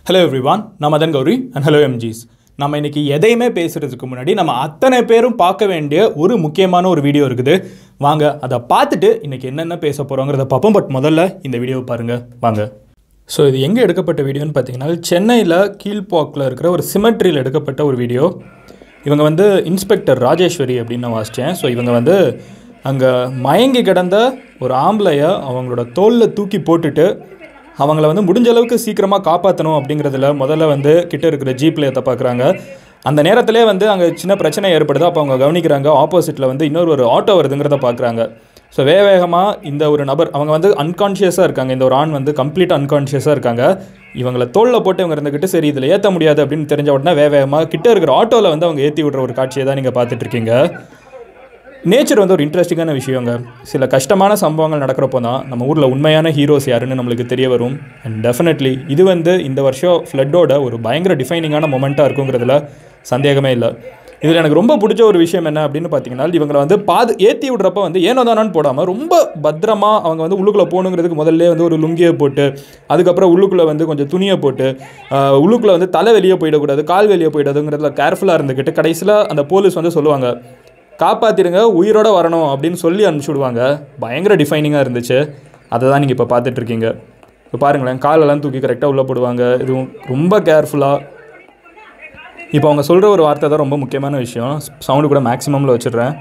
hello everyone நான் Madan Gowri and hello எம்ஜிஸ் நம்ம இன்னைக்கு எதையுமே பேசுகிறதுக்கு முன்னாடி நம்ம அத்தனை பேரும் பார்க்க வேண்டிய ஒரு முக்கியமான ஒரு வீடியோ இருக்குது வாங்க அதை பார்த்துட்டு இன்னைக்கு என்னென்ன பேச போகிறோங்கிறத பார்ப்போம் பட் முதல்ல இந்த வீடியோவை பாருங்கள் வாங்க ஸோ இது எங்கே எடுக்கப்பட்ட வீடியோன்னு பார்த்தீங்கன்னா சென்னையில் கீழ்பாக்கில் இருக்கிற ஒரு சிமெட்ரியில் எடுக்கப்பட்ட ஒரு வீடியோ இவங்க வந்து இன்ஸ்பெக்டர் ராஜேஸ்வரி அப்படின்னு நான் வாசித்தேன் ஸோ இவங்க வந்து அங்கே மயங்கி கிடந்த ஒரு ஆம்பளையை அவங்களோட தோளில் தூக்கி போட்டுட்டு அவங்கள வந்து முடிஞ்ச அளவுக்கு சீக்கிரமாக காப்பாற்றணும் அப்படிங்கிறதுல முதல்ல வந்து கிட்ட இருக்கிற ஜீப்பில் ஏற்ற பார்க்குறாங்க அந்த நேரத்திலே வந்து அங்கே சின்ன பிரச்சனை ஏற்படுது அப்போ அவங்க கவனிக்கிறாங்க ஆப்போசிட்டில் வந்து இன்னொரு ஒரு ஆட்டோ வருதுங்கிறத பார்க்குறாங்க ஸோ வேக வேகமாக இந்த ஒரு நபர் அவங்க வந்து அன்கான்ஷியஸாக இருக்காங்க இந்த ஒரு ஆண் வந்து கம்ப்ளீட் அன்கான்ஷியஸாக இருக்காங்க இவங்களை தோளில் போட்டு இவங்க இருந்துக்கிட்டு சரி இதில் ஏற்ற முடியாது அப்படின்னு தெரிஞ்ச உடனே வேக வேகமாக கிட்ட இருக்கிற ஆட்டோவில் வந்து அவங்க ஏற்றி விடுற ஒரு காட்சியை தான் நீங்கள் பார்த்துட்டு இருக்கீங்க நேச்சர் வந்து ஒரு இன்ட்ரெஸ்டிங்கான விஷயங்க சில கஷ்டமான சம்பவங்கள் நடக்கிறப்போ தான் நம்ம ஊரில் உண்மையான ஹீரோஸ் யாருன்னு நம்மளுக்கு தெரிய வரும் அண்ட் டெஃபினெட்லி இது வந்து இந்த வருஷம் ஃப்ளட்டோட ஒரு பயங்கர டிஃபைனிங்கான மொமெண்ட்டாக இருக்குங்கிறதுல சந்தேகமே இல்லை இதில் எனக்கு ரொம்ப பிடிச்ச ஒரு விஷயம் என்ன அப்படின்னு பார்த்தீங்கன்னா இவங்களை வந்து பாது ஏற்றி விடுறப்ப வந்து ஏனோ தானான்னு போடாமல் ரொம்ப பத்திரமா அவங்க வந்து உள்ளுக்குள்ளே போகணுங்கிறதுக்கு முதல்ல வந்து ஒரு லுங்கியை போட்டு அதுக்கப்புறம் உள்ளுக்குள்ளே வந்து கொஞ்சம் துணியை போட்டு ஆஹ், உள்ளுக்குள்ளே வந்து தலை வெளியே போயிடக்கூடாது கால் வெளியே போயிடாதுங்கிறதுல கேர்ஃபுல்லாக இருந்துக்கிட்டு கடைசியில் அந்த போலீஸ் வந்து சொல்லுவாங்க காப்பாற்றிடுங்க உயிரோட வரணும் அப்படின்னு சொல்லி அனுப்பிச்சி விடுவாங்க பயங்கர டிஃபைனிங்காக இருந்துச்சு அதை தான் நீங்கள் இப்போ பார்த்துட்ருக்கீங்க இப்போ பாருங்களேன் காலெல்லாம் தூக்கி கரெக்டாக உள்ளே போடுவாங்க இதுவும் ரொம்ப கேர்ஃபுல்லாக இப்போ அவங்க சொல்கிற ஒரு வார்த்தை தான் ரொம்ப முக்கியமான விஷயம் சவுண்டு கூட மேக்ஸிமமில் வச்சிடுறேன்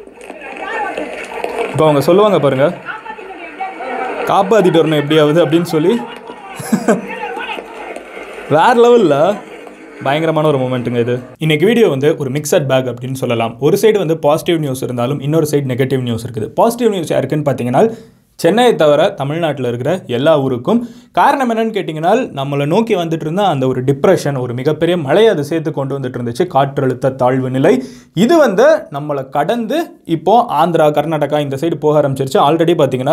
இப்போ அவங்க சொல்லுவாங்க பாருங்க காப்பாற்றிட்டு வரணும் எப்படியாவது அப்படின்னு சொல்லி வேற லெவலில் பயங்கரமான ஒரு மூமெண்ட்டுங்க இது இன்னைக்கு வீடியோ வந்து ஒரு மிக்சட் பேக் அப்படின்னு சொல்லலாம் ஒரு சைடு வந்து பாசிட்டிவ் நியூஸ் இருந்தாலும் இன்னொரு சைடு நெகட்டிவ் நியூஸ் இருக்குது பாசிட்டிவ் நியூஸ் யாருக்குன்னு பார்த்தீங்கன்னா சென்னையை தவிர தமிழ்நாட்டில் இருக்கிற எல்லா ஊருக்கும் காரணம் என்னன்னு கேட்டிங்கன்னா நம்மளை நோக்கி வந்துட்டு இருந்த அந்த ஒரு டிப்ரெஷன் ஒரு மிகப்பெரிய மழையை அது சேர்த்து கொண்டு வந்துட்டு இருந்துச்சு காற்றழுத்த தாழ்வு நிலை இது வந்து நம்மளை கடந்து இப்போ ஆந்திரா கர்நாடகா இந்த சைடு போக ஆரம்பிச்சிருச்சு ஆல்ரெடி பார்த்தீங்கன்னா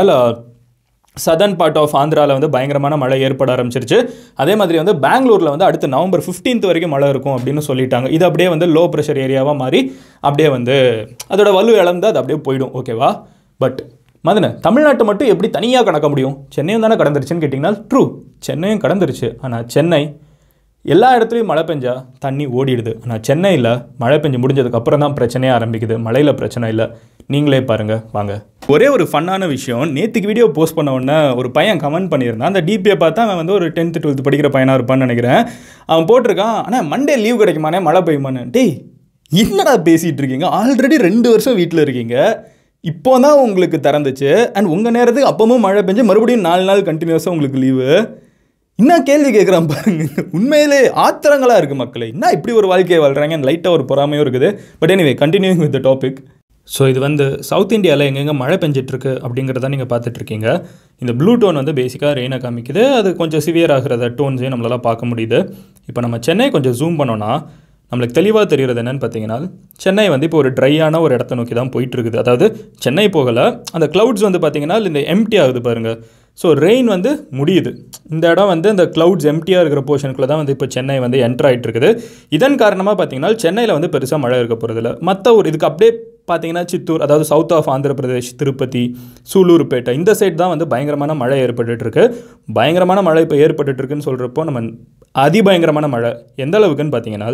சதர்ன் பார்ட் ஆஃப் ஆந்திராவில் வந்து பயங்கரமான மழை ஏற்பட ஆரம்பிச்சிருச்சு அதே மாதிரி வந்து பெங்களூரில் வந்து அடுத்து நவம்பர் 15th வரைக்கும் மழை இருக்கும் அப்படின்னு சொல்லிட்டாங்க இது அப்படியே வந்து லோ ப்ரெஷர் ஏரியாவாக மாறி அப்படியே வந்து அதோட வலு இழந்து அது அப்படியே போயிடும் ஓகேவா பட் மதன தமிழ்நாட்டை மட்டும் எப்படி தனியாக கடக்க முடியும் சென்னையும் தானே கடந்துருச்சுன்னு கேட்டிங்கன்னா ட்ரூ சென்னையும் கடந்துருச்சு ஆனால் சென்னை எல்லா இடத்துலையும் மழை பெஞ்சா தண்ணி ஓடிடுது ஆனால் சென்னையில் மழை பெஞ்சு முடிஞ்சதுக்கு அப்புறம் தான் பிரச்சனையே ஆரம்பிக்குது மழையில் பிரச்சனை இல்லை நீங்களே பாருங்கள் வாங்க ஒரே ஒரு ஃபன்னான விஷயம் நேற்றுக்கு வீடியோ போஸ்ட் பண்ண உடனே ஒரு பையன் கமெண்ட் பண்ணியிருந்தான் அந்த டிபியை பார்த்தா அவன் வந்து ஒரு டென்த்து டுவெல்த்து படிக்கிற பையனாக இருப்பான்னு நினைக்கிறேன் அவன் போட்டிருக்கான் ஆனால் மண்டே லீவ் கிடைக்குமானே மழை பெய்யுமான்னு டேய் என்னடா பேசிகிட்டு இருக்கீங்க ஆல்ரெடி ரெண்டு வருஷம் வீட்டில் இருக்கீங்க இப்போ தான் உங்களுக்கு திறந்துச்சு அண்ட் உங்கள் நேரத்துக்கு அப்பவும் மழை பெஞ்சு மறுபடியும் நாலு நாள் கண்டினியூஸாக உங்களுக்கு லீவு என்ன கேள்வி கேட்குறான் பாருங்க உண்மையிலே ஆத்திரங்களாக இருக்குது மக்களே என்ன இப்படி ஒரு வாழ்க்கையை வாழ்கிறாங்க லைட்டாக ஒரு பொறாமையும் இருக்குது but anyway continuing with the topic so இது வந்து சவுத் இந்தியாவில் எங்கெங்கே மழை பெஞ்சிட்ருக்கு அப்படிங்கிறத நீங்கள் பார்த்துட்ருக்கீங்க இந்த ப்ளூ டோன் வந்து பேசிக்காக ரெயினை காமிக்குது அது கொஞ்சம் சிவியர் ஆகிறத டோன்ஸையும் நம்மளால் பார்க்க முடியுது இப்போ நம்ம சென்னை கொஞ்சம் ஜூம் பண்ணோன்னா நம்மளுக்கு தெளிவாக தெரிகிறது என்னன்னு பார்த்தீங்கன்னா சென்னை வந்து இப்போ ஒரு ட்ரையான ஒரு இடத்த நோக்கி தான் போயிட்டு இருக்குது அதாவது சென்னை போகலை அந்த க்ளவுட்ஸ் வந்து பார்த்தீங்கன்னா இந்த எம்டி ஆகுது பாருங்கள் ஸோ ரெயின் வந்து முடியுது இந்த இடம் வந்து இந்த க்ளவுட்ஸ் எம்டியாக இருக்கிற போர்ஷனுக்குள்ள தான் வந்து இப்போ சென்னை வந்து என்டர் ஆகிட்டு இருக்குது இதன் காரணமாக பார்த்தீங்கன்னா சென்னையில் வந்து பெருசாக மழை இருக்க போகிறதில்ல மற்ற ஒரு இதுக்கு அப்படியே பார்த்தீங்கன்னா சித்தூர் அதாவது சவுத் ஆஃப் ஆந்திர பிரதேஷ் திருப்பதி சூலூர்பேட்டை இந்த சைடு தான் வந்து பயங்கரமான மழை ஏற்பட்டுட்டு இருக்கு பயங்கரமான மழை இப்போ ஏற்பட்டுட்டு இருக்குன்னு சொல்கிறப்போ நம்ம அதிபயங்கரமான மழை எந்த அளவுக்குன்னு பார்த்தீங்கன்னா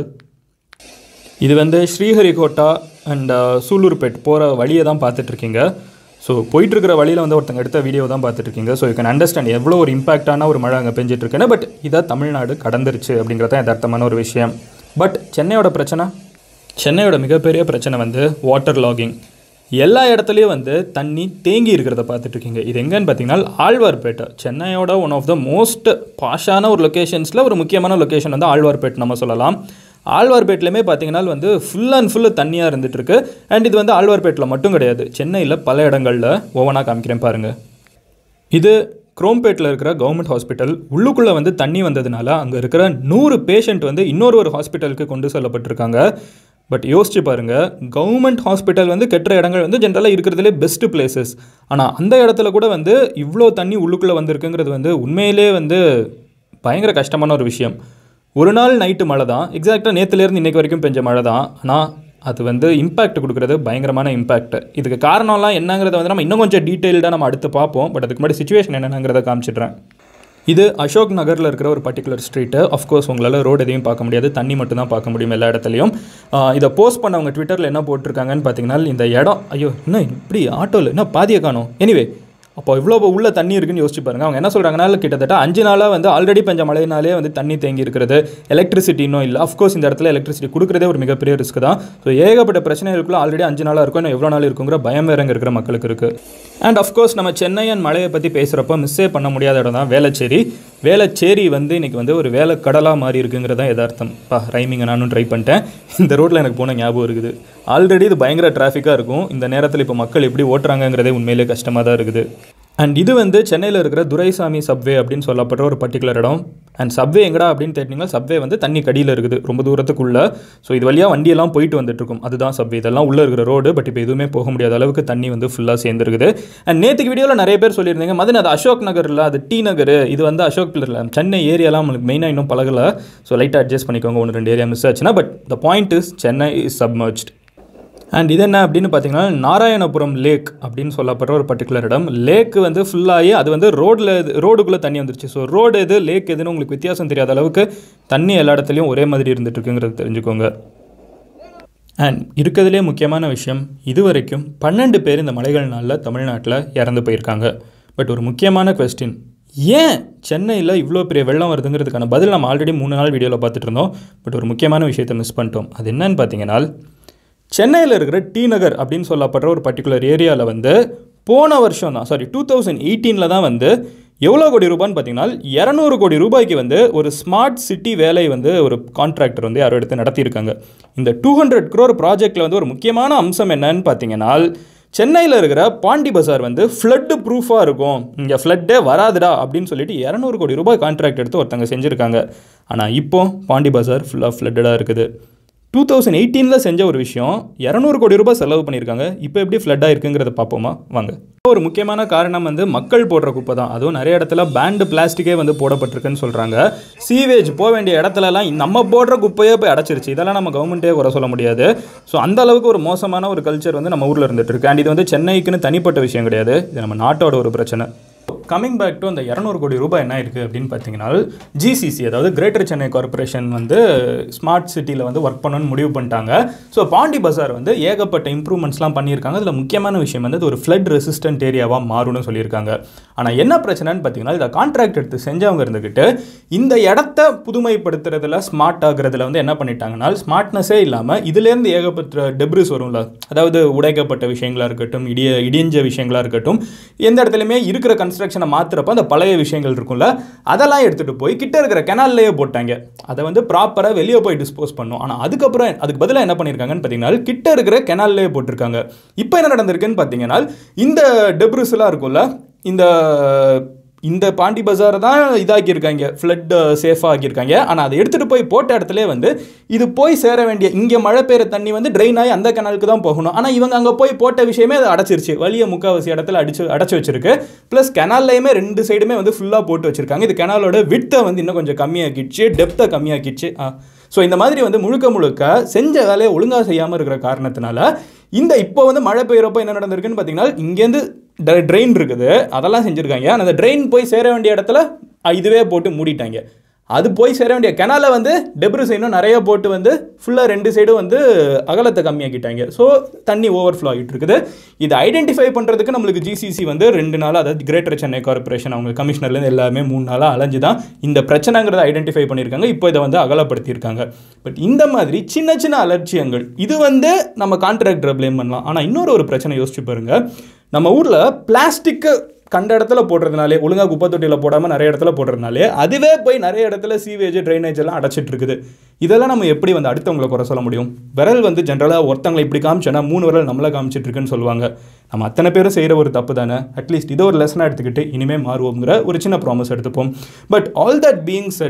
இது வந்து ஸ்ரீஹரிகோட்டா அண்ட் சூலூர்பேட் போகிற வழியை தான் பார்த்துட்ருக்கீங்க ஸோ போயிட்டுருக்கிற வழியில் வந்து ஒருத்தங்க எடுத்த வீடியோ தான் பார்த்துட்ருக்கீங்க ஸோ யூ கேன் அண்டர்ஸ்டாண்ட் எவ்வளோ ஒரு இம்பாக்டான ஒரு மழை அங்கே பெஞ்சிட்ருக்குன்னு பட் இதை தமிழ்நாடு கடந்துருச்சு அப்படிங்கிறது தான் யதார்த்தமான ஒரு விஷயம் பட் சென்னையோட பிரச்சனை சென்னையோட மிகப்பெரிய பிரச்சனை வந்து வாட்டர் லாகிங் எல்லா இடத்துலையும் வந்து தண்ணி தேங்கி இருக்கிறத பார்த்துட்ருக்கீங்க இது எங்கன்னு பார்த்தீங்கன்னா ஆழ்வார்பேட்டை சென்னையோட ஒன் ஆஃப் த மோஸ்ட் பாஷான ஒரு லொக்கேஷன்ஸில் ஒரு முக்கியமான லொக்கேஷன் வந்து ஆழ்வார்பேட் நம்ம சொல்லலாம் ஆழ்வார்பேட்லையுமே பார்த்தீங்கன்னா வந்து ஃபுல் அண்ட் ஃபுல்லு தண்ணியாக இருந்துகிட்ருக்கு அண்ட் இது வந்து ஆழ்வார்பேட்டில் மட்டும் கிடையாது சென்னையில் பல இடங்களில் ஒவ்வொன்றா காமிக்கிறேன் பாருங்கள் இது குரோம்பேட்டில் இருக்கிற கவர்மெண்ட் ஹாஸ்பிட்டல் உள்ளுக்குள்ளே வந்து தண்ணி வந்ததுனால அங்கே இருக்கிற நூறு பேஷண்ட் வந்து இன்னொரு ஒரு ஹாஸ்பிட்டலுக்கு கொண்டு செல்லப்பட்டிருக்காங்க பட் யோசிச்சு பாருங்கள் கவர்மெண்ட் ஹாஸ்பிட்டல் வந்து கெட்டுற இடங்கள் வந்து ஜென்ரலாக இருக்கிறதுலே பெஸ்ட்டு பிளேசஸ் ஆனால் அந்த இடத்துல கூட வந்து இவ்வளோ தண்ணி உள்ளுக்குள்ளே வந்திருக்குங்கிறது வந்து உண்மையிலே வந்து பயங்கர கஷ்டமான ஒரு விஷயம் ஒரு நாள் நைட்டு மழை தான் எக்ஸாக்டாக நேற்றுலேருந்து இன்றைக்கு வரைக்கும் பெஞ்ச மழை தான் ஆனால் அது வந்து இம்பாக்ட் கொடுக்குறது பயங்கரமான இம்பாக்ட் இதுக்கு காரணம்லாம் என்னங்கிறத வந்து நம்ம இன்னும் கொஞ்சம் டீட்டெயில்டாக நம்ம அடுத்து பார்ப்போம் பட் அதுக்கு முன்னாடி சுச்சுவேஷன் என்னங்கிறத காமிச்சிடுறேன் இது அசோக் நகரில் இருக்கிற ஒரு பர்டிகுலர் ஸ்ட்ரீட்டு அஃப்கோர்ஸ் உங்களால் ரோடு எதையும் பார்க்க முடியாது தண்ணி மட்டும் தான் பார்க்க முடியும் எல்லா இடத்துலையும் ஆஹ் இதை போஸ்ட் பண்ணவங்க ட்விட்டரில் என்ன போட்டிருக்காங்கன்னு பார்த்தீங்கன்னா இந்த இடம் ஐயோ இன்னும் இப்படி ஆட்டோவில் என்ன பாதியை காணும் எனிவே அப்போ இவ்வளோ உள்ள தண்ணி இருக்குன்னு யோசிச்சு பாருங்க அவங்க என்ன சொல்கிறாங்கன்னா கிட்டத்தட்ட அஞ்சு நாளாக வந்து ஆல்ரெடி பெஞ்ச மழையினாலே வந்து தண்ணி தேங்கி இருக்கிறது எலக்ட்ரிசிட்டி இன்னும் இல்லை அஃப்கோர்ஸ் இந்த இடத்துல எலக்ட்ரிசிட்டி கொடுக்குறதே ஒரு மிகப்பெரிய ரிஸ்க் தான் ஸோ ஏகப்பட்ட பிரச்சனைகளுக்குள்ள ஆல்ரெடி அஞ்சு நாளாக இருக்கும் இன்னும் எவ்வளோ நாள் இருக்குங்கிற பயம் வேற இங்க இருக்கிற மக்களுக்கு இருக்குது அண்ட் அஃப்கோர்ஸ் நம்ம சென்னை அண்ட் மழையை பற்றி பேசுகிறப்ப மிஸ்ஸே பண்ண முடியாத இடம் தான் வேளச்சேரி வேளச்சேரி வந்து இன்னைக்கு வந்து ஒரு வேலை கடலாக மாறி இருக்குங்கிறது தான் யதார்த்தம் பா ரைமிங்கை நானும் ட்ரை பண்ணிட்டேன் இந்த ரோட்டில் எனக்கு போன ஞாபகம் இருக்குது ஆல்ரெடி இது பயங்கர டிராஃபிக்காக இருக்கும் இந்த நேரத்தில் இப்போ மக்கள் எப்படி ஓட்டுறாங்கங்கிறதே உண்மையிலே கஷ்டமாக தான் இருக்குது அண்ட் இது வந்து சென்னையில் இருக்கிற துரைசாமி சப்வே அப்படின்னு சொல்லப்படுற ஒரு பர்டிகுலர் இடம் அண்ட் சப்வே எங்கடா அப்படின்னு தேடினீங்கன்னா சப்வே வந்து தண்ணி கடியில் இருக்குது ரொம்ப தூரத்துக்குள்ள ஸோ இது வழியாக வண்டியெல்லாம் போயிட்டு வந்துட்டு இருக்கும் அதுதான் சப்வே இதெல்லாம் உள்ளே இருக்கிற ரோடு பட் இப்போ எதுவுமே போக முடியாத அளவுக்கு தண்ணி வந்து ஃபுல்லாக சேர்ந்துருக்குது அண்ட் நேற்றுக்கு வீடியோவில் நிறைய பேர் சொல்லியிருந்தீங்க மதன் அது அசோக் நகரில் அது டி நகர் இது வந்து அசோக் பில்லரில் சென்னை ஏரியாலாம் உங்களுக்கு மெயினாக இன்னும் பழகலை ஸோ லைட்டாக அட்ஜஸ்ட் பண்ணிக்கோங்க ஒன்று ரெண்டு ஏரியா மிஸ் ஆச்சுன்னா but the point is Chennai is submerged and இது என்ன அப்படின்னு பார்த்தீங்கன்னா நாராயணபுரம் லேக் அப்படின்னு சொல்லப்படுற ஒரு பர்டிகுலர் இடம் லேக் வந்து ஃபுல்லாகி அது வந்து ரோடில் ரோடுக்குள்ளே தண்ணி வந்துருச்சு ஸோ ரோடு எது லேக் எதுன்னு உங்களுக்கு வித்தியாசம் தெரியாத அளவுக்கு தண்ணி எல்லா இடத்துலையும் ஒரே மாதிரி இருந்துட்டு இருக்குங்கிறது தெரிஞ்சுக்கோங்க அண்ட் இருக்கிறதுலே முக்கியமான விஷயம் இது வரைக்கும் பன்னெண்டு பேர் இந்த மலைகள் நாளில் தமிழ்நாட்டில் இறந்து போயிருக்காங்க பட் ஒரு முக்கியமான கொஸ்டின் ஏன் சென்னையில் இவ்வளோ பெரிய வெள்ளம் வருதுங்கிறதுக்கான பதில் நம்ம ஆல்ரெடி மூணு நாள் வீடியோவில் பார்த்துட்டு இருந்தோம் பட் ஒரு முக்கியமான விஷயத்தை மிஸ் பண்ணிட்டோம் அது என்னன்னு பார்த்தீங்கன்னா சென்னையில் இருக்கிற டி நகர் அப்படின்னு சொல்லப்படுற ஒரு பர்டிகுலர் ஏரியாவில் வந்து போன வருஷம் தான் சாரி டூ தௌசண்ட் எயிட்டீனில் தான் வந்து எவ்வளோ கோடி ரூபான்னு பார்த்தீங்கன்னா இரநூறு கோடி ரூபாய்க்கு வந்து ஒரு ஸ்மார்ட் சிட்டி வேலை வந்து ஒரு கான்ட்ராக்டர் வந்து யாரோ எடுத்து நடத்தியிருக்காங்க இந்த டூ ஹண்ட்ரட் க்ரோர் ப்ராஜெக்ட்டில் வந்து ஒரு முக்கியமான அம்சம் என்னன்னு பார்த்தீங்கன்னா சென்னையில் இருக்கிற பாண்டி பஜார் வந்து ஃப்ளட்டு ப்ரூஃபாக இருக்கும் இங்கே ஃப்ளட்டே வராதுடா அப்படின்னு சொல்லிட்டு இரநூறு கோடி ரூபாய் கான்ட்ராக்ட் எடுத்து ஒருத்தங்க செஞ்சுருக்காங்க ஆனால் இப்போ பாண்டி பஜார் ஃபுல்லாக ஃப்ளட்டடாக இருக்குது டூ தௌசண்ட் எயிட்டீனில் செஞ்ச ஒரு விஷயம் இரநூறு கோடி ரூபாய் செலவு பண்ணியிருக்காங்க இப்போ எப்படி ஃப்ளட்டாக இருக்குங்கிறத பார்ப்போமா வாங்க ஒரு முக்கியமான காரணம் வந்து மக்கள் போடுற குப்பை தான் அதுவும் நிறைய இடத்துல பேண்டு பிளாஸ்டிக்கே வந்து போடப்பட்டிருக்குன்னு சொல்கிறாங்க சீவேஜ் போக வேண்டிய இடத்துலலாம் நம்ம போடுற குப்பையே போய் அடைச்சிருச்சு இதெல்லாம் நம்ம கவர்மெண்ட்டே குறை சொல்ல முடியாது ஸோ அந்த அளவுக்கு ஒரு மோசமான ஒரு கல்ச்சர் வந்து நம்ம ஊரில் இருந்துட்டு இருக்கு அண்ட் இது வந்து சென்னைக்குன்னு தனிப்பட்ட விஷயம் கிடையாது இது நம்ம நாட்டோட ஒரு பிரச்சனை கமிங் பேக் டு அந்த இரநூறு கோடி ரூபாய் என்ன இருக்குது அப்படின்னு பார்த்தீங்கன்னா ஜிசிசி அதாவது கிரேட்டர் சென்னை கார்ப்பரேஷன் வந்து ஸ்மார்ட் சிட்டியில் வந்து ஒர்க் பண்ணணும்னு முடிவு பண்ணிட்டாங்க ஸோ பாண்டி பஜார் வந்து ஏகப்பட்ட இம்ப்ரூவ்மெண்ட்ஸ்லாம் பண்ணியிருக்காங்க அதில் முக்கியமான விஷயம் வந்து அது ஒரு ஃப்ளட் ரெசிஸ்டன்ட் ஏரியாவாக மாறும்னு சொல்லியிருக்காங்க ஆனால் என்ன பிரச்சனைன்னு பார்த்தீங்கன்னா இதை கான்ட்ராக்ட் எடுத்து செஞ்சவங்க இருந்துக்கிட்டு இந்த இடத்த புதுமைப்படுத்துறதுல ஸ்மார்ட் ஆகுறதுல வந்து என்ன பண்ணிட்டாங்கன்னா ஸ்மார்ட்னஸே இல்லாமல் இதுலேருந்து ஏகப்பட்ட டெப்ரிஸ் வரும்ல அதாவது உடைக்கப்பட்ட விஷயங்களாக இருக்கட்டும் இடிய இடிஞ்ச விஷயங்களாக இருக்கட்டும் எந்த இடத்துலையுமே இருக்கிற கன்ஸ்ட்ரக்ஷனை மாற்றுறப்ப அந்த பழைய விஷயங்கள் இருக்கும்ல அதெல்லாம் எடுத்துகிட்டு போய் கிட்ட இருக்கிற கெனால்லையே போட்டாங்க அதை வந்து ப்ராப்பராக வெளியே போய் டிஸ்போஸ் பண்ணும் ஆனால் அதுக்கப்புறம் அதுக்கு பதிலாக என்ன பண்ணியிருக்காங்கன்னு பார்த்தீங்கன்னா கிட்ட இருக்கிற கெனால்லையே போட்டிருக்காங்க இப்போ என்ன நடந்திருக்குன்னு பார்த்தீங்கன்னா இந்த டெப்ரிஸ்லாம் இருக்கும்ல இந்த இந்த பாண்டி பஜாரை தான் இதாக்கியிருக்காங்க ஃப்ளட் சேஃபாக ஆக்கியிருக்காங்க ஆனால் அதை எடுத்துகிட்டு போய் போட்ட இடத்துல வந்து இது போய் சேர வேண்டிய இங்கே மழை பெய்கிற தண்ணி வந்து ட்ரெயின் ஆகி அந்த கனாலுக்கு தான் போகணும் ஆனால் இவங்க அங்கே போய் போட்ட விஷயமே அதை அடைச்சிருச்சு வழியை முக்கால்வாசி இடத்துல அடிச்சு அடைச்சி வச்சிருக்கு ப்ளஸ் கெனால்லையுமே ரெண்டு சைடுமே வந்து ஃபுல்லாக போட்டு வச்சிருக்காங்க இது கெனாலோட வித்தை வந்து இன்னும் கொஞ்சம் கம்மியாக்கிடுச்சு டெப்த்தை கம்மியாக்கிடுச்சு ஸோ இந்த மாதிரி வந்து முழுக்க முழுக்க செஞ்ச வேலையை ஒழுங்காக செய்யாமல் இருக்கிற காரணத்தினால இந்த இப்போ வந்து மழை பெய்யறப்போ என்ன நடந்திருக்குன்னு பார்த்தீங்கன்னா இங்கேருந்து ட்ரெயின் இருக்குது அதெல்லாம் செஞ்சுருக்காங்க ஆனால் அந்த ட்ரெயின் போய் சேர வேண்டிய இடத்துல அஹ், இதுவே போட்டு மூடிட்டாங்க அது போய் சேர வேண்டிய கெனாலை வந்து டெப்ரிஸ் இன்னும் நிறைய போட்டு வந்து ஃபுல்லாக ரெண்டு சைடும் வந்து அகலத்தை கம்மியாக்கிட்டாங்க ஸோ தண்ணி ஓவர் ஃப்ளோ ஆகிட்டு இருக்குது இதை ஐடென்டிஃபை பண்ணுறதுக்கு நம்மளுக்கு ஜிசிசி வந்து ரெண்டு நாளாக அதாவது கிரேட்டர் சென்னை கார்பரேஷன் அவங்க கமிஷனர்லேருந்து எல்லாமே மூணு நாளாக அலைஞ்சு தான் இந்த பிரச்சனைங்கிறத ஐடென்டிஃபை பண்ணியிருக்காங்க இப்போ இதை வந்து அகலப்படுத்தியிருக்காங்க பட் இந்த மாதிரி சின்ன சின்ன அலட்சியங்கள் இது வந்து நம்ம கான்ட்ராக்டரை ப்ளேம் பண்ணலாம் ஆனால் இன்னொரு ஒரு பிரச்சனை யோசிச்சு பாருங்க நம்ம ஊரில் பிளாஸ்டிக்கு கண்ட இடத்துல போடுறதுனாலே ஒழுங்காக குப்பை தொட்டியில் போடாமல் நிறைய இடத்துல போடுறதுனாலே அதுவே போய் நிறைய இடத்துல சீவேஜ் ட்ரைனேஜ் எல்லாம் அடைச்சிட்டு இருக்குது இதெல்லாம் நம்ம எப்படி வந்து அடுத்தவங்களை குறை சொல்ல முடியும் விரல் வந்து ஜென்ரலாக ஒருத்தங்களை இப்படி காமிச்சோன்னா மூணு விரல் நம்மளை காமிச்சிட்டு இருக்குன்னு சொல்லுவாங்க நம்ம அத்தனை பேரும் செய்கிற ஒரு தப்பு தானே அட்லீஸ்ட் இதை ஒரு லெசனாக எடுத்துக்கிட்டு இனிமேல் மாறுவோங்கிற ஒரு சின்ன ப்ராமிஸ் எடுத்துப்போம் but all that being said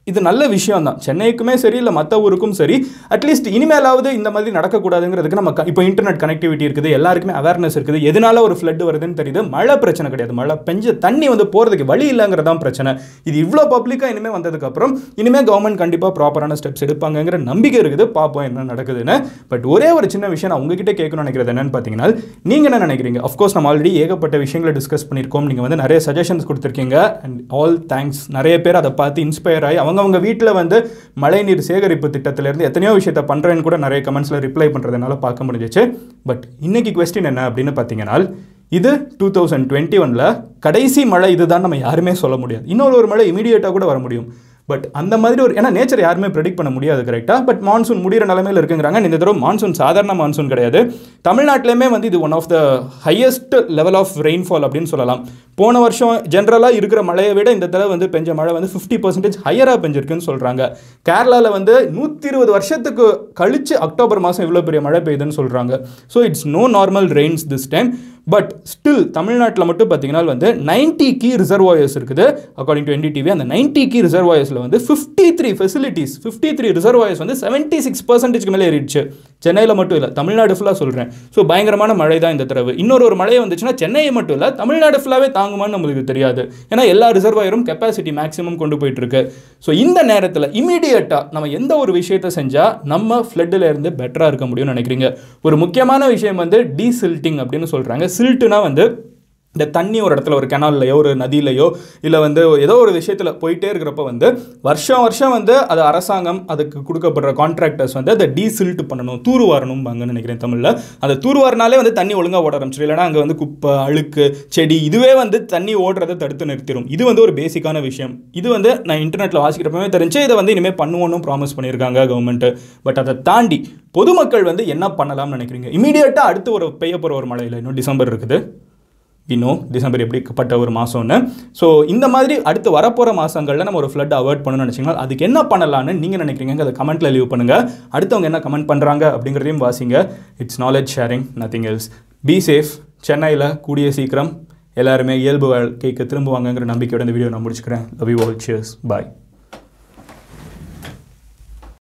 இது நல்ல விஷயம் தான் சென்னைக்குமே சரி இல்லை மற்ற ஊருக்கும் சரி அட்லீஸ்ட் இனிமேலாவது இந்த மாதிரி நடக்கக்கூடாதுங்கிறதுக்கு நம்ம க- இப்போ இன்டர்நெட் கனெக்டிவிட்டி இருக்குது எல்லாருக்குமே அவேர்னஸ் இருக்குது எதனால ஒரு ஃப்ளட் வருதுன்னு தெரியுது மழை பிரச்சனை கிடையாது மழை பெஞ்ச தண்ணி வந்து போகிறதுக்கு வழி இல்லைங்கிறதான் பிரச்சனை இது இவ்வளோ பப்ளிக்காக இனிமேல் வந்ததுக்கப்புறம் இனிமேல் கவர்மெண்ட் கண்டிப்பாக ப்ராப்பரான ஸ்டெப்ஸ் எடுப்பாங்கங்கிற நம்பிக்கை இருக்குது பார்ப்போம் என்ன நடக்குதுன்னு பட் ஒரே ஒரு சின்ன விஷயம் நான் உங்ககிட்ட கேட்கணும்னு நினைக்கிறது என்னன்னு பார்த்தீங்கன்னா நீங்கள் என்ன நினைக்கிறீங்க அஃப்கோர்ஸ் நம்ம ஆல்ரெடி ஏகப்பட்ட விஷயங்களை டிஸ்கஸ் பண்ணியிருக்கோம் நீங்கள் வந்து நிறைய சஜஷன்ஸ் கொடுத்துருக்கீங்க அண்ட் ஆல் தேங்க்ஸ் நிறைய பேர் அதை பார்த்து இன்ஸ்பயர் ஆகி அவங்கவங்க வீட்டில் வந்து மழைநீர் சேகரிப்பு திட்டத்திலேருந்து எத்தனையோ விஷயத்தை பண்ணுறேன்னு கூட நிறைய கமெண்ட்ஸில் ரிப்ளை பண்ணுறதுனால பார்க்க முடிஞ்சிச்சு பட் இன்னைக்கு கொஸ்டின் என்ன அப்படின்னு பார்த்தீங்கன்னா இது டூ தௌசண்ட் டுவெண்ட்டி ஒனில் கடைசி மழை இதுதான் நம்ம யாருமே சொல்ல முடியாது இன்னொரு ஒரு மழை இமீடியட்டாக கூட வர முடியும் பட் அந்த மாதிரி ஒரு ஏன்னா நேச்சர் யாருமே ப்ரெடிக்ட் பண்ண முடியாது கரெக்டாக பட் மான்சூன் முடிகிற நிலமையில் இருக்குங்கிறாங்க இந்த தடவை மான்சூன் சாதாரண மான்சூன் கிடையாது தமிழ்நாட்டிலையுமே வந்து இது one of the highest level of rainfall அப்படின்னு சொல்லலாம் போன வருஷம் ஜென்ரலாக இருக்கிற மழையை விட இந்த தடவை வந்து பெஞ்ச மழை வந்து ஃபிஃப்டி பர்சன்டேஜ் ஹையராக பெஞ்சிருக்குன்னு சொல்கிறாங்க கேரளாவில் வந்து நூற்றி இருபது வருஷத்துக்கு கழிச்சு அக்டோபர் மாதம் இவ்வளோ பெரிய மழை பெய்யுதுன்னு சொல்கிறாங்க so it's no normal rains this time but still தமிழ்நாட்டில் மட்டும் பார்த்தீங்கன்னா வந்து 90 கீ ரிசர்வாயர்ஸ் இருக்குது அக்கார்டிங் டு என்டிடிவி அந்த 90 கீ ரிசர்வாயர்ஸில் வந்து fifty three facilities fifty three reservoirs வந்து செவன்ட்டி சிக்ஸ் பர்சன்டேஜ்க்கு மேலே ஏறிடுச்சு சென்னையில் மட்டும் இல்லை தமிழ்நாடு ஃபுல்லாக சொல்கிறேன் ஸோ பயங்கரமான மழை தான் இந்த தடவை இன்னொரு ஒரு மழை வந்துச்சுன்னா சென்னையை மட்டும் இல்லை தமிழ்நாடு ஃபுல்லாகவே தாங்குமான்னு நம்மளுக்கு தெரியாது ஏன்னா எல்லா ரிசர்வாயரும் கெப்பாசிட்டி மேக்ஸிமம் கொண்டு போயிட்டு இருக்கு ஸோ இந்த நேரத்தில் இமீடியட்டாக நம்ம எந்த ஒரு விஷயத்தை செஞ்சால் நம்ம ஃப்ளட்டில் இருந்து பெட்டராக இருக்க முடியும்னு நினைக்கிறீங்க ஒரு முக்கியமான விஷயம் வந்து டீசில்ட்டிங் அப்படின்னு சொல்கிறாங்க சில்ட்டுனா வந்து இந்த தண்ணி ஒரு இடத்துல ஒரு கெனால்லையோ ஒரு நதியிலையோ இல்லை வந்து ஏதோ ஒரு விஷயத்தில் போயிட்டே இருக்கிறப்ப வந்து வருஷம் வருஷம் வந்து அது அரசாங்கம் அதுக்கு கொடுக்கப்படுற கான்ட்ராக்டர்ஸ் வந்து அதை டீசில்ட் பண்ணணும் தூர்வாரணும்பாங்கன்னு நினைக்கிறேன் தமிழில் அந்த தூர்வாரினாலே வந்து தண்ணி ஒழுங்காக ஓட ஆரம்பிச்சிடும் இல்லைனா அங்கே வந்து குப்பை அழுக்கு செடி இதுவே வந்து தண்ணி ஓடுறதை தடுத்து நிறுத்திடும் இது வந்து ஒரு பேசிக்கான விஷயம் இது வந்து நான் இன்டர்நெட்டில் வாசிக்கிறப்பவே தெரிஞ்சு இதை வந்து இனிமேல் பண்ணுவோன்னு ப்ராமிஸ் பண்ணியிருக்காங்க கவர்மெண்ட்டு பட் அதை தாண்டி பொதுமக்கள் வந்து என்ன பண்ணலாம்னு நினைக்கிறீங்க இமீடியட்டாக அடுத்து ஒரு பெய்ய போகிற ஒரு மழையில் இன்னும் டிசம்பர் இருக்குது இன்னும் டிசம்பர் எப்படிப்பட்ட ஒரு மாதம்னு ஸோ இந்த மாதிரி அடுத்து வரப்போகிற மாதங்களில் நம்ம ஒரு ஃப்ளட் அவாய்ட் பண்ணணும்னு நினச்சிங்கன்னா அதுக்கு என்ன பண்ணலாம்னு நீங்கள் நினைக்கிறீங்க அதை கமெண்ட்டில் லீவ் பண்ணுங்கள் அடுத்தவங்க என்ன கமெண்ட் பண்ணுறாங்க அப்படிங்கிறதையும் வாசிங்க it's knowledge sharing nothing else be safe சென்னையில் கூடிய சீக்கிரம் எல்லாருமே இயல்பு வாழ்க்கைக்கு திரும்புவாங்கங்கிற நம்பிக்கையோட இந்த வீடியோ நான் முடிச்சுக்கிறேன் love you all cheers bye